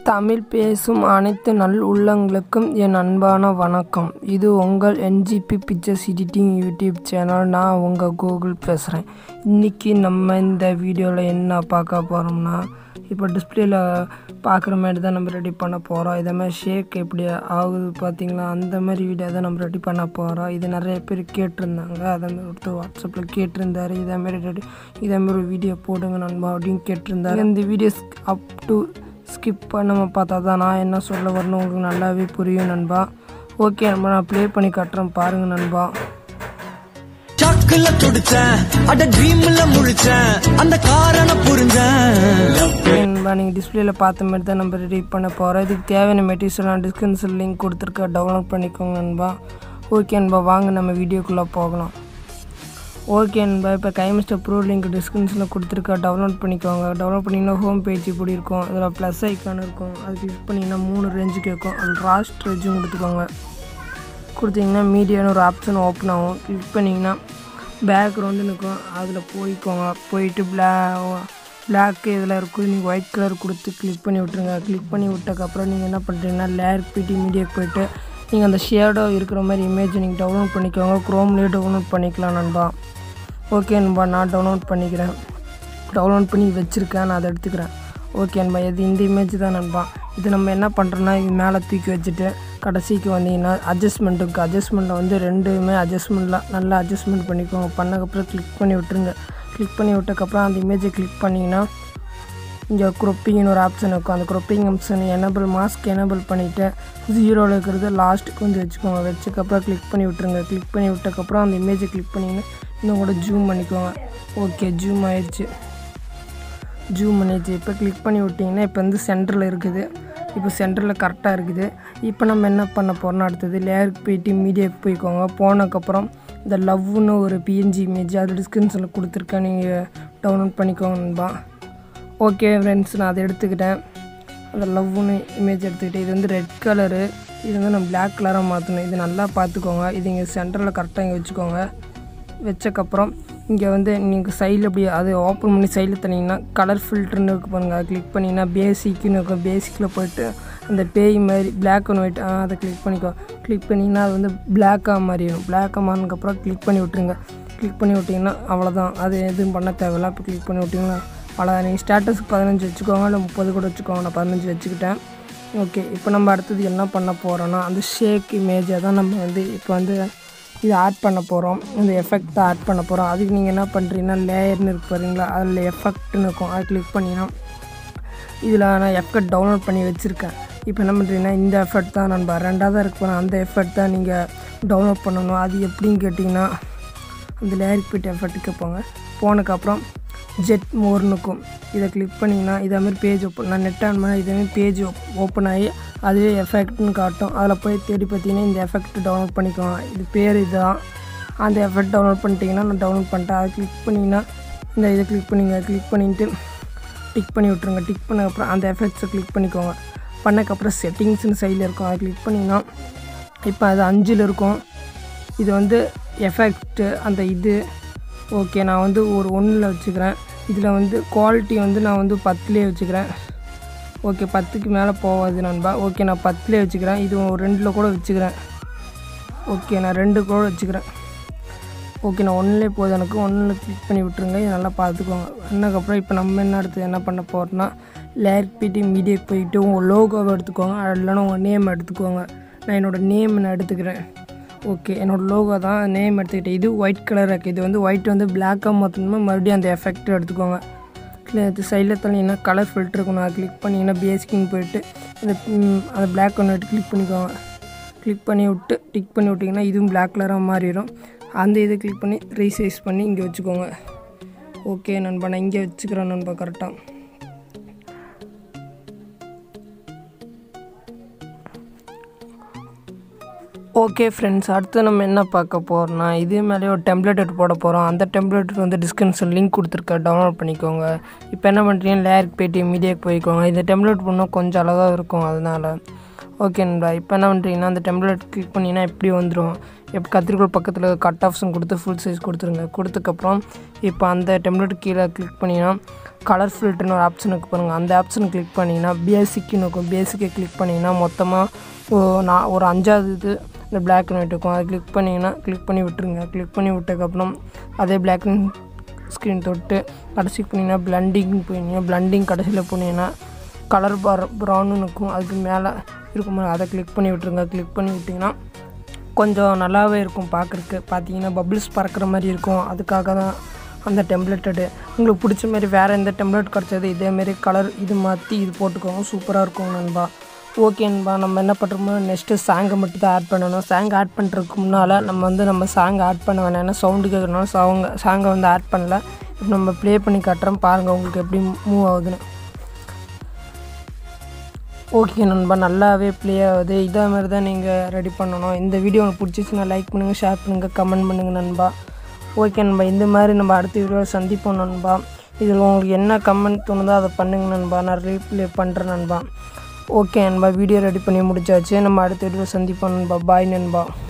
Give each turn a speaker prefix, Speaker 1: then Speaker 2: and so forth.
Speaker 1: தமிழ் பேசும் அனைத்து நல் உள்ளங்களுக்கும் என் அன்பான வணக்கம் இது உங்கள் NGP pictures editing YouTube channel நான் உங்கள் கூகுள் பேசுகிறேன் இன்றைக்கி நம்ம இந்த வீடியோவில் என்ன பார்க்க போகிறோம்னா இப்போ டிஸ்பிளேல பார்க்குற மாதிரி தான் நம்ம ரெடி பண்ண போகிறோம் இதே மாதிரி ஷேக் எப்படி ஆகுது பார்த்தீங்களா அந்த மாதிரி வீடியோ தான் நம்ம ரெடி பண்ண போகிறோம் இது நிறைய பேர் கேட்டிருந்தாங்க அதே மாதிரி ஒருத்தர் வாட்ஸ்அப்பில் கேட்டிருந்தாரு இதே மாதிரி ரெடி இதே மாதிரி ஒரு வீடியோ போடுங்க நண்பா அப்படின்னு கேட்டிருந்தாரு இந்த வீடியோஸ் அப் டு ஸ்கிப் பண்ணாமல் பார்த்தா தான் நான் என்ன சொல்ல வரணும் உங்களுக்கு நல்லாவே புரியும் நண்பா ஓகே நம்ம நான் ப்ளே பண்ணி காட்டுறேன் பாருங்கள் நண்பா
Speaker 2: சாக்குல துடிச்சேன் அட ட்ரீம்ல முழிச்சேன் அந்த காரண புரிஞ்சேன்
Speaker 1: நண்பா நீங்கள் டிஸ்பிளேல பார்த்த மாதிரி தான் நம்ம ரெடி பண்ண போகிறோம் இதுக்கு தேவையான மெட்டீரியல் நான் டிஸ்கிரிப்ஷன் லிங்க் கொடுத்துருக்கேன் டவுன்லோட் பண்ணிக்கோங்க நண்பா ஓகே நண்பா வாங்க நம்ம வீடியோக்குள்ளே போகலாம் ஓகே நண்பா இப்போ கைமிஸ்டர் ப்ரோ லிங்க் டிஸ்கிரிப்ஷனில் கொடுத்துருக்கேன் டவுன்லோட் பண்ணிக்கோங்க டவுன்லோட் பண்ணிங்கன்னா ஹோம் பேஜ் இப்படி இருக்கும் அதில் ப்ளஸ் ஐக்கான் இருக்கும் அது கிளிக் பண்ணிங்கன்னா மூணு ரேஞ்சு கேட்கும் அது ராஸ்ட் ரேஞ்சும் கொடுத்துக்கோங்க கொடுத்தீங்கன்னா மீடியான்னு ஒரு ஆப்ஷன் ஓப்பன் ஆகும் கிளிக் பண்ணிங்கன்னா பேக்ரவுண்டு இருக்கும் அதில் போய்க்கோங்க போயிட்டு பிளா பிளாக் இதில் இருக்கும் நீங்கள் ஒயிட் கலர் கொடுத்து கிளிக் பண்ணி விட்ருங்க கிளிக் பண்ணி விட்டக்கப்புறம் நீங்கள் என்ன பண்ணுறீங்கன்னா லேர் பிடி மீடியாக்கு போயிட்டு நீங்கள் அந்த ஷேடோ இருக்கிற மாதிரி இமேஜ் நீங்கள் டவுன்லோட் பண்ணிக்கோங்க க்ரோம்லேயே டவுன்லோட் பண்ணிக்கலாம் நண்பா ஓகே நண்பா நான் டவுன்லோட் பண்ணிக்கிறேன் டவுன்லோட் பண்ணி வச்சுருக்கேன் நான் அதை எடுத்துக்கிறேன் ஓகே நண்பா இது இந்த இமேஜ் தான் நண்பா இது நம்ம என்ன பண்ணுறோன்னா இது மேலே தூக்கி வச்சுட்டு கடைசிக்கு வந்தீங்கன்னா அட்ஜஸ்ட்மெண்ட்டுக்கு அட்ஜஸ்ட்மெண்ட்டில் வந்து ரெண்டுமே அட்ஜஸ்ட்மெண்ட்டில் நல்லா அட்ஜஸ்ட்மெண்ட் பண்ணிக்கோங்க பண்ணக்கப்புறம் கிளிக் பண்ணி விட்டுருங்க கிளிக் பண்ணி விட்டக்கப்புறம் அந்த இமேஜை கிளிக் பண்ணிங்கன்னா இங்கே க்ரொப்பிங்னு ஒரு ஆப்ஷன் இருக்கும் அந்த cropping option enable mask enable பண்ணிவிட்டு ஜீரோவில் இருக்கிறது லாஸ்ட்டுக்கு வந்து வச்சுக்கோங்க வச்சக்கப்புறம் கிளிக் பண்ணி விட்டுருங்க கிளிக் பண்ணி விட்டக்கப்புறம் அந்த இமேஜை கிளிக் பண்ணிங்கன்னா இன்னும் கூட ஜூம் பண்ணிக்கோங்க ஓகே ஜூம் ஆயிடுச்சு ஜூம் பண்ணிடுச்சு இப்போ கிளிக் பண்ணி விட்டிங்கன்னா இப்போ வந்து சென்டரில் இருக்குது இப்போ சென்டரில் கரெக்டாக இருக்குது இப்போ நம்ம என்ன பண்ண போகிறோம்னா அடுத்தது லேயருக்கு போயிட்டு மீடியாவுக்கு போய்க்கோங்க போனதுக்கப்புறம் இந்த லவ்னு ஒரு பிஎன்ஜி இமேஜ் அது டிஸ்கிரிப்ஷனில் கொடுத்துருக்கேன் நீங்கள் டவுன்லோட் பண்ணிக்கோங்க நண்பா ஓகே ஃப்ரெண்ட்ஸ் நான் அதை எடுத்துக்கிட்டேன் அந்த லவ்னு இமேஜ் எடுத்துக்கிட்டேன் இது வந்து ரெட் கலரு இது வந்து நம்ம பிளாக் கலராக மாற்றணும் இது நல்லா பார்த்துக்கோங்க இது இங்கே சென்டரில் கரெக்டாக இங்கே வச்சுக்கோங்க வச்சக்கப்புறம் இங்கே வந்து நீங்கள் சைடில் அப்படி அது ஓப்பன் பண்ணி சைடில் தனிங்கன்னா கலர் ஃபில்டர்னு இருக்கு பாருங்கள் அதை கிளிக் பண்ணிங்கன்னா பேசிக்னு இருக்கும் பேசிக்கில் போயிட்டு அந்த பேய் மாதிரி பிளாக் அண்ட் ஒயிட் அதை கிளிக் பண்ணிக்கோ கிளிக் பண்ணிங்கன்னா அது வந்து பிளாக்காக மாறிடும் பிளாக்காக மாறினதுக்கப்புறம் கிளிக் பண்ணி விட்ருங்க கிளிக் பண்ணி விட்டிங்கன்னா அவ்வளோதான் அது எதுவும் பண்ண தேவையில்ல இப்போ கிளிக் பண்ணி விட்டிங்கன்னா அவ்வளோதான் நீங்கள் ஸ்டேட்டஸ்க்கு பதினஞ்சு வச்சுக்கோங்க இல்லை முப்பது கூட வச்சுக்கோங்க நான் பதினஞ்சு வச்சுக்கிட்டேன் ஓகே இப்போ நம்ம அடுத்தது என்ன பண்ண போகிறோன்னா அந்த ஷேக் இமேஜை தான் நம்ம வந்து இப்போ வந்து இது ஆட் பண்ண போகிறோம் இந்த எஃபெக்ட் ஆட் பண்ண போகிறோம் அதுக்கு நீங்கள் என்ன பண்ணுறீங்கன்னா லேயர்னு இருக்கு பாருங்களா அதில் எஃபெக்ட்னு இருக்கும் அதை கிளிக் பண்ணிங்கன்னா இதில் நான் எஃபெக்ட் டவுன்லோட் பண்ணி வச்சுருக்கேன் இப்போ என்ன பண்ணுறீங்கன்னா இந்த எஃபெக்ட் தான் நண்பா ரெண்டாவது இருக்கு பாருங்க, அந்த எஃபெக்ட் தான் நீங்கள் டவுன்லோட் பண்ணணும் அது எப்படின்னு கேட்டிங்கன்னா அந்த லேயருக்கு போய்ட்டு எஃபெக்ட்டுக்கு போங்க போனதுக்கப்புறம் ஜெட் மோர்னு இருக்கும் இதை கிளிக் பண்ணிங்கன்னா இதே மாதிரி பேஜ் ஓப்பன் நான் நெட் ஆன் பண்ணால் இதேமாதிரி பேஜ் ஓப்பன் ஆகி அதுவே எஃபெக்ட்னு காட்டும் அதில் போய் தேடி பார்த்தீங்கன்னா இந்த எஃபெக்ட் டவுன்லோட் பண்ணிக்கோங்க இது பேர் இதுதான் அந்த எஃபெக்ட் டவுன்லோட் பண்ணிட்டீங்கன்னா நான் டவுன்லோட் பண்ணிட்டேன் அதை கிளிக் பண்ணிங்கன்னா இந்த இதை கிளிக் பண்ணிங்க கிளிக் பண்ணிட்டு டிக் பண்ணி விட்ருங்க டிக் பண்ணக்கப்புறம் அந்த எஃபெக்ட்ஸை கிளிக் பண்ணிக்கோங்க பண்ணக்கப்புறம் செட்டிங்ஸ்னு சைடில் இருக்கும் அதை கிளிக் பண்ணிங்கன்னா இப்போ அது அஞ்சில் இருக்கும் இது வந்து எஃபெக்ட்டு அந்த இது ஓகே நான் வந்து ஒரு ஒன்றில் வச்சுக்கிறேன் இதில் வந்து குவாலிட்டி வந்து நான் வந்து பத்துலேயே வச்சுக்கிறேன் ஓகே பத்துக்கு மேலே போகாது நண்பா ஓகே நான் பத்துலேயே வச்சுக்கிறேன் இது ஒரு ரெண்டில் கூட வச்சுக்கிறேன் ஓகே நான் ரெண்டு கூட வச்சுக்கிறேன் ஓகே நான் ஒன்றிலே போதும் எனக்கு ஒன்றில் கிளிக் பண்ணி விட்ருங்க இதை நல்லா பார்த்துக்கோங்க என்னக்கப்புறம் இப்போ நம்ம என்ன அடுத்து என்ன பண்ண போகிறோம்னா லேயர் பிடி மீடியாக்கு போயிட்டு உங்கள் லோகோவை எடுத்துக்கோங்க அது இல்லைன்னா உங்கள் நேம் எடுத்துக்கோங்க நான் என்னோடய நேம் நான் எடுத்துக்கிறேன் ஓகே என்னோடய லோகோ தான் நேம் எடுத்துக்கிட்டேன் இது ஒயிட் கலர் இருக்குது இது வந்து ஒயிட் வந்து பிளாக்காக மாற்றணுமா மறுபடியும் அந்த எஃபெக்ட் எடுத்துக்கோங்க இது சைடில் தள்ளிங்கன்னா கலர் ஃபில்டர் இருக்கும் நான் கிளிக் பண்ணிங்கன்னா பேசிக்கின்னு போயிட்டு அந்த ம், அந்த பிளாக் ஒன்று கிளிக் பண்ணிக்கோங்க கிளிக் பண்ணி விட்டு டிக் பண்ணி விட்டிங்கன்னா இதுவும் பிளாக் கலராக மாறிடும் அந்த இதை கிளிக் பண்ணி ரீசைஸ் பண்ணி இங்கே வச்சுக்கோங்க ஓகே நண்பா நான் இங்கே வச்சுக்கிறேன் நண்பா கரெக்டாக ஓகே ஃப்ரெண்ட்ஸ் அடுத்து நம்ம என்ன பார்க்க போகிறோம்னா இதே மேலே ஒரு டெம்ப்ளேட் எடுத்து போட போகிறோம் அந்த டெம்ப்ளேட் வந்து டிஸ்கிரிப்ஷன் லிங்க் கொடுத்துருக்கேன் டவுன்லோட் பண்ணிக்கோங்க இப்போ என்ன பண்ணுறீங்க லேருக்கு போயிட்டு மீடியாக்கு போய்க்கோங்க இந்த டெம்ப்ளேட் பண்ணால் கொஞ்சம் அழகாக இருக்கும் அதனால் ஓகே நண்பா இப்போ என்ன பண்ணுறீங்கன்னா அந்த டெம்ப்ளேட் கிளிக் பண்ணிங்கன்னா இப்படி வந்துடும் இப்போ கத்திரிக்கோள் பக்கத்தில் கட் ஆஃப்ஸும் கொடுத்து ஃபுல் சைஸ் கொடுத்துருங்க கொடுத்ததுக்கப்புறம் இப்போ அந்த டெம்ப்ளேட் கீழே கிளிக் பண்ணிங்கன்னா கலர் ஃபில்டர்னு ஒரு ஆப்ஷன் இருக்கு பாருங்கள் அந்த ஆப்ஷனை கிளிக் பண்ணிங்கன்னா பேசிக்னு இருக்கும் பேசிக்கை கிளிக் பண்ணிங்கன்னா மொத்தமாக நான் ஒரு அஞ்சாவது இது இந்த பிளாக் அண்ட் ஒயிட் இருக்கும் அதை கிளிக் பண்ணிங்கன்னா கிளிக் பண்ணி விட்டுருங்க கிளிக் பண்ணி விட்டதுக்கப்புறம் அதே பிளாக் அண்ட் ஸ்க்ரீன் தொட்டு கடைசிக்கு போனீங்கன்னா பிளண்டிங் போனீங்கன்னா பிளண்டிங் கடைசியில் போனீங்கன்னா கலர் பார் ப்ரௌன்னு இருக்கும் அதுக்கு மேலே இருக்கும் அதை கிளிக் பண்ணி விட்டுருங்க கிளிக் பண்ணி விட்டிங்கன்னா கொஞ்சம் நல்லாவே இருக்கும் பார்க்குறக்கு பார்த்தீங்கன்னா பபிள்ஸ் பறக்கிற மாதிரி இருக்கும் அதுக்காக தான் அந்த டெம்ப்ளேட்டடு உங்களுக்கு பிடிச்ச மாதிரி வேறு எந்த டெம்ப்ளேட் கிடச்சது இதேமாரி கலர் இது மாற்றி இது போட்டுக்கோங்க சூப்பராக இருக்கும் நண்பா ஓகே நண்பா நம்ம என்ன பண்ணுறோமோ நெக்ஸ்ட்டு சாங்கை மட்டும் தான் ஆட் பண்ணணும் சாங் ஆட் பண்ணுறதுக்கு முன்னால் நம்ம வந்து நம்ம சாங் ஆட் பண்ண வேணாம் ஏன்னா சவுண்டு கேட்குறனால சாங்க சாங்கை வந்து ஆட் பண்ணல இப்போ நம்ம ப்ளே பண்ணி காட்டுறோம் பாருங்கள் உங்களுக்கு எப்படி மூவ் ஆகுதுன்னு ஓகே நண்பா நல்லாவே ப்ளே ஆகுது இதே மாதிரி தான் நீங்கள் ரெடி பண்ணணும் இந்த வீடியோ உங்களுக்கு பிடிச்சிச்சுன்னா லைக் பண்ணுங்கள் ஷேர் பண்ணுங்கள் கமெண்ட் பண்ணுங்கள் நண்பா ஓகே நண்பா இந்த மாதிரி நம்ம அடுத்த வீடியோவில் சந்திப்போம் நண்பா இதில் உங்களுக்கு என்ன கமெண்ட் தோணுதோ அதை பண்ணுங்க நண்பா நான் ரீப்ளே பண்ணுறேன் நண்பா ஓகே நண்பா வீடியோ ரெடி பண்ணி முடிச்சாச்சு நம்ம அடுத்த வீடியோவில் சந்திப்போம் நண்பா பாய் நண்பா